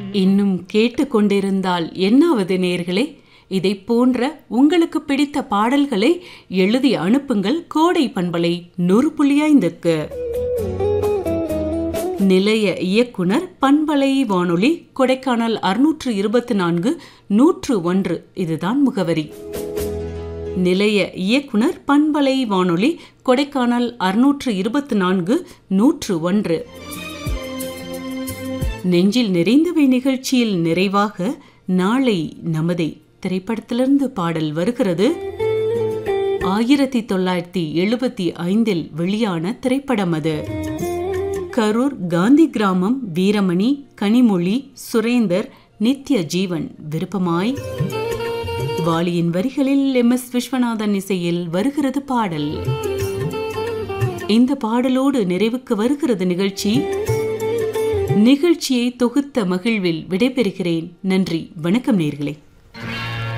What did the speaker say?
இன்னும் கேட்டுக்கொண்டிருந்தால் என்னாவது நேர்களே இதை போன்ற உங்களுக்கு பிடித்த பாடல்களை எழுதி அனுப்புங்கள் கோடை பண்பலை நூறு புள்ளி ஐந்துக்கு நிலைய இயக்குனர் பண்பலை வானொலி கொடைக்கானல் அறுநூற்று இருபத்தி நான்கு நூற்று ஒன்று இதுதான் முகவரி நிலைய இயக்குனர் பண்பலை வானொலி கொடைக்கானல் அறுநூற்று இருபத்தி நான்கு நூற்று ஒன்று நெஞ்சில் நிறைந்தவை நிகழ்ச்சியில் நிறைவாக நாளை நமதை திரைப்படத்திலிருந்து பாடல் வருகிறது ஆயிரத்தி தொள்ளாயிரத்தி எழுபத்தி ஐந்தில் வெளியான திரைப்படம் அது கரூர் காந்தி கிராமம் வீரமணி கனிமொழி சுரேந்தர் நித்ய ஜீவன் விருப்பமாய் வாலியின் வரிகளில் எம் எஸ் விஸ்வநாதன் இசையில் வருகிறது பாடல் இந்த பாடலோடு நிறைவுக்கு வருகிறது நிகழ்ச்சி நிகழ்ச்சியை தொகுத்த மகிழ்வில் விடைபெறுகிறேன் நன்றி வணக்கம் நேர்களே